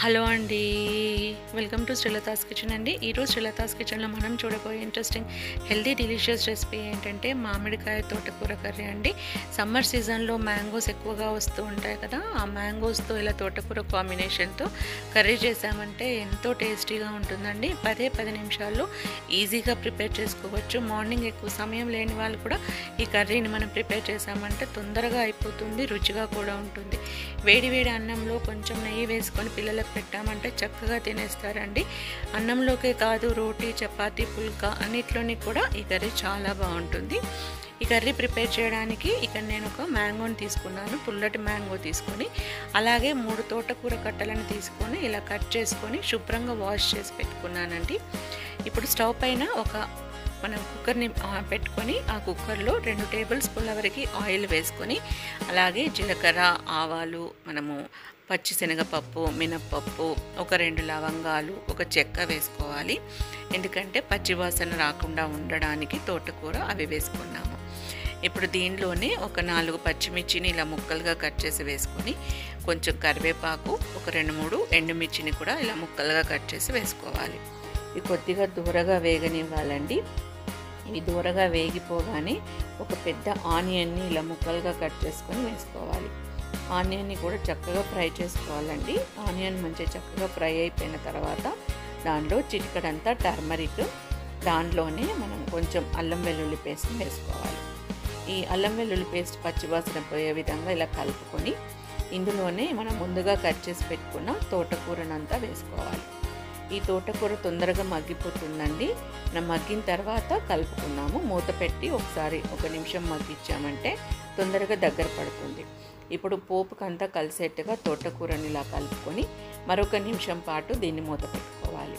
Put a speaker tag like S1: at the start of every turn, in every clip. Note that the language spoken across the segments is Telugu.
S1: హలో అండి వెల్కమ్ టు శ్రీలతాస్ కిచెన్ అండి ఈరోజు శ్రీలతాస్ కిచెన్లో మనం చూడబోయే ఇంట్రెస్టింగ్ హెల్దీ డెలిషియస్ రెసిపీ ఏంటంటే మామిడికాయ తోటకూర కర్రీ అండి సమ్మర్ సీజన్లో మ్యాంగోస్ ఎక్కువగా వస్తూ ఉంటాయి కదా ఆ మ్యాంగోస్తో ఇలా తోటకూర కాంబినేషన్తో కర్రీ చేసామంటే ఎంతో టేస్టీగా ఉంటుందండి పదే పది నిమిషాల్లో ఈజీగా ప్రిపేర్ చేసుకోవచ్చు మార్నింగ్ ఎక్కువ సమయం లేని వాళ్ళు కూడా ఈ కర్రీని మనం ప్రిపేర్ చేసామంటే తొందరగా అయిపోతుంది రుచిగా కూడా ఉంటుంది వేడి వేడి అన్నంలో కొంచెం నెయ్యి వేసుకొని పిల్లలకు పెట్టామంటే చక్కగా తినేస్తారండి అన్నంలోకే కాదు రోటీ చపాతీ పుల్కా అన్నిట్లోని కూడా ఈ కర్రీ చాలా బాగుంటుంది ఈ కర్రీ ప్రిపేర్ చేయడానికి ఇక్కడ నేను ఒక మ్యాంగోని తీసుకున్నాను పుల్లటి మ్యాంగో తీసుకొని అలాగే మూడు తోటకూర కట్టలను తీసుకొని ఇలా కట్ చేసుకొని శుభ్రంగా వాష్ చేసి పెట్టుకున్నానండి ఇప్పుడు స్టవ్ పైన ఒక మనం కుక్కర్ని ఆ, పెట్టుకొని ఆ కుక్కర్లో రెండు టేబుల్ స్పూన్ల వరకు ఆయిల్ వేసుకొని అలాగే జీలకర్ర ఆవాలు మనము పచ్చిశనగపప్పు మినప్పప్పు ఒక రెండు లవంగాలు ఒక చెక్క వేసుకోవాలి ఎందుకంటే పచ్చివాసన రాకుండా ఉండడానికి తోటకూర అవి వేసుకున్నాము ఇప్పుడు దీనిలోనే ఒక నాలుగు పచ్చిమిర్చిని ఇలా ముక్కలుగా కట్ చేసి వేసుకొని కొంచెం కరివేపాకు ఒక రెండు మూడు ఎండుమిర్చిని కూడా ఇలా ముక్కలుగా కట్ చేసి వేసుకోవాలి ఇవి కొద్దిగా దూరగా వేగనివ్వాలండి ఇవి దూరగా వేగిపోగానే ఒక పెద్ద ఆనియన్ని ఇలా ముక్కలుగా కట్ చేసుకొని వేసుకోవాలి ఆనియన్ని కూడా చక్కగా ఫ్రై చేసుకోవాలండి ఆనియన్ మంచిగా చక్కగా ఫ్రై అయిపోయిన తర్వాత దాంట్లో చిటికడంతా టర్మరిక్ దాంట్లోనే మనం కొంచెం అల్లం వెల్లుల్లి పేస్ట్ వేసుకోవాలి ఈ అల్లం వెల్లుల్లి పేస్ట్ పచ్చివాసన పోయే విధంగా ఇలా కలుపుకొని ఇందులోనే మనం ముందుగా కట్ చేసి పెట్టుకున్న తోటకూరనంతా వేసుకోవాలి ఈ తోటకూర తొందరగా మగ్గిపోతుందండి మనం మగ్గిన తర్వాత కలుపుకున్నాము మూత పెట్టి ఒకసారి ఒక నిమిషం మగ్గించామంటే తొందరగా దగ్గర పడుతుంది ఇప్పుడు పోపుకంతా కలిసేట్టుగా తోటకూరని ఇలా కలుపుకొని మరొక నిమిషం పాటు దీన్ని మూత పెట్టుకోవాలి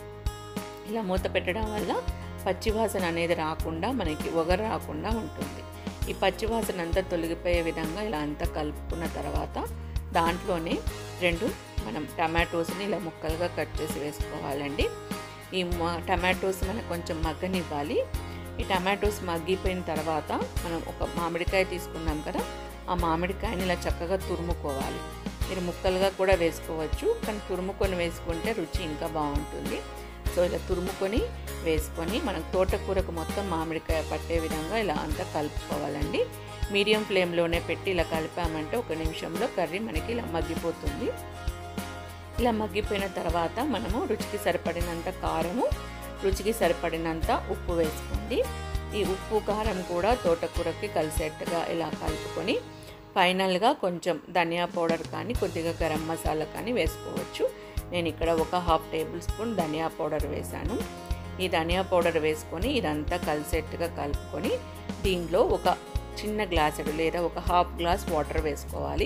S1: ఇలా మూత పెట్టడం వల్ల పచ్చివాసన అనేది రాకుండా మనకి ఒగరు రాకుండా ఉంటుంది ఈ పచ్చివాసన అంతా తొలగిపోయే విధంగా ఇలా అంతా కలుపుకున్న తర్వాత దాంట్లోనే రెండు మనం టమాటోస్ని ఇలా ముక్కలుగా కట్ చేసి వేసుకోవాలండి ఈ మ- టమాటోస్ మనకు కొంచెం మగ్గనివ్వాలి ఈ టమాటోస్ మగ్గిపోయిన తర్వాత మనం ఒక మామిడికాయ తీసుకున్నాం కదా ఆ మామిడికాయని ఇలా చక్కగా తురుముకోవాలి మీరు ముక్కలుగా కూడా వేసుకోవచ్చు కానీ తురుముకొని వేసుకుంటే రుచి ఇంకా బాగుంటుంది సో ఇలా తురుముకొని వేసుకొని మనం తోటకూరకు మొత్తం మామిడికాయ పట్టే విధంగా ఇలా అంతా కలుపుకోవాలండి మీడియం ఫ్లేమ్లోనే పెట్టి ఇలా కలిపామంటే ఒక నిమిషంలో కర్రీ మనకి ఇలా మగ్గిపోతుంది ఇలా మగ్గిపోయిన తర్వాత మనము రుచికి సరిపడినంత కారము రుచికి సరిపడినంత ఉప్పు వేసుకోండి ఈ ఉప్పు కారం కూడా తోటకూరకి కలిసేట్టుగా ఇలా కలుపుకొని ఫైనల్గా కొంచెం ధనియా పౌడర్ కానీ కొద్దిగా గరం మసాలా కానీ వేసుకోవచ్చు నేను ఇక్కడ ఒక హాఫ్ టేబుల్ స్పూన్ ధనియా పౌడర్ వేశాను ఈ ధనియా పౌడర్ వేసుకొని ఇదంతా కలిసేట్టుగా కలుపుకొని దీనిలో ఒక చిన్న గ్లాసుడు లేదా ఒక హాఫ్ గ్లాస్ వాటర్ వేసుకోవాలి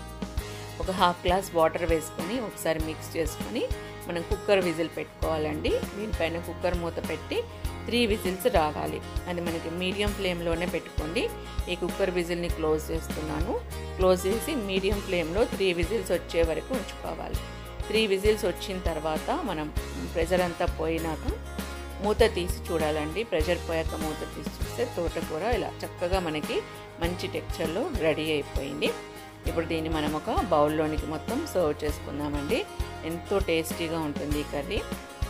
S1: ఒక హాఫ్ గ్లాస్ వాటర్ వేసుకొని ఒకసారి మిక్స్ చేసుకొని మనం కుక్కర్ విజిల్ పెట్టుకోవాలండి దీనిపైన కుక్కర్ మూత పెట్టి త్రీ విజిల్స్ రావాలి అది మనకి మీడియం ఫ్లేమ్లోనే పెట్టుకోండి ఈ కుక్కర్ విజిల్ని క్లోజ్ చేస్తున్నాను క్లోజ్ చేసి మీడియం ఫ్లేమ్లో త్రీ విజిల్స్ వచ్చే వరకు ఉంచుకోవాలి త్రీ విజిల్స్ వచ్చిన తర్వాత మనం ప్రెషర్ అంతా పోయినాక మూత తీసి చూడాలండి ప్రెషర్ పోయాక మూత తీసి చూస్తే తోటకూర ఇలా చక్కగా మనకి మంచి టెక్స్చర్లో రెడీ అయిపోయింది ఇప్పుడు దీన్ని మనం ఒక బౌల్లోనికి మొత్తం సర్వ్ చేసుకుందామండి ఎంతో టేస్టీగా ఉంటుంది ఈ కర్రీ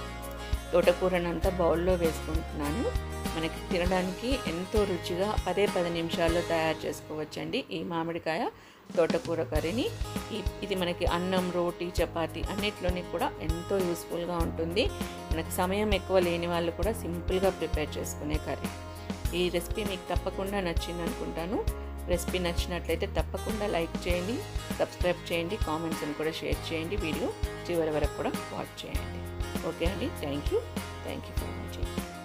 S1: తోటకూరనంతా బౌల్లో వేసుకుంటున్నాను మనకి తినడానికి ఎంతో రుచిగా పదే పది నిమిషాల్లో తయారు చేసుకోవచ్చండి ఈ మామిడికాయ తోటకూర కర్రీని ఈ- ఇది మనకి అన్నం రోటీ చపాతీ అన్నిట్లోని కూడా ఎంతో యూస్ఫుల్గా ఉంటుంది మనకి సమయం ఎక్కువ లేని వాళ్ళు కూడా సింపుల్గా ప్రిపేర్ చేసుకునే కర్రీ ఈ రెసిపీ మీకు తప్పకుండా నచ్చింది అనుకుంటాను రెసిపీ నచ్చినట్లయితే తప్పకుండా లైక్ చేయండి సబ్స్క్రైబ్ చేయండి కామెంట్స్ని కూడా షేర్ చేయండి వీడియో చివరి వరకు కూడా వాచ్ చేయండి ఓకే అండి thank you thank you for watching